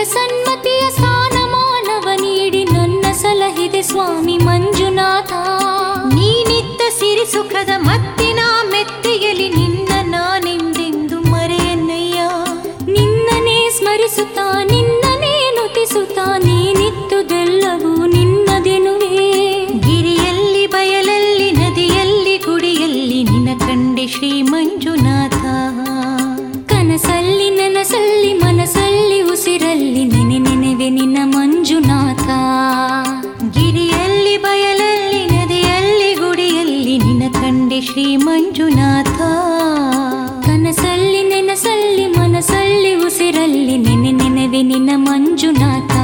ಸನ್ಮತಿಯ ಸ್ಥಾನಮಾನವ ನೀಡಿ ನನ್ನ ಸಲಹಿದೆ ಸ್ವಾಮಿ ಮಂಜುನಾಥ ನೀನಿದ್ದ ಸಿರಿ ಸುಖದ ಮತ್ತಿನ ಮೆತ್ತೆಯಲಿ ನಿನ್ನ ನಾನೆಂದೆಂದು ಮರೆಯನ್ನಯ್ಯ ನಿನ್ನನೇ ಸ್ಮರಿಸುತ್ತಾ ನಿನ್ನನೇ ನುತಿಸುತ್ತಾ ನೀನಿತ್ತುದೆಲ್ಲವೂ ನಿನ್ನದೆನುವೆ ಗಿರಿಯಲ್ಲಿ ಬಯಲಲ್ಲಿ ನದಿಯಲ್ಲಿ ಗುಡಿಯಲ್ಲಿ ನಿನ ಕಂಡೆ ಶ್ರೀ ಮಂಜುನಾಥ ಕನಸಲ್ಲಿ ನನಸಲ್ಲಿ ಮನಸ್ಸಲ್ಲಿ ಉಸಿರಲ್ಲಿ ನೆನೆ ನೆನೆವೆ ನಿನ್ನ ಮಂಜುನಾಥ ಗಿರಿಯಲ್ಲಿ ಬಯಲಲ್ಲಿ ನದಿಯಲ್ಲಿ ಗುಡಿಯಲ್ಲಿ ನಿನ ಕಂಡೆ ಶ್ರೀ ಮಂಜುನಾಥ ಕನಸಲ್ಲಿ ನೆನಸಲ್ಲಿ ಮನಸ್ಸಲ್ಲಿ ಉಸಿರಲ್ಲಿ ನೆನೆ ನೆನೆವೆ ನಿನ್ನ ಮಂಜುನಾಥ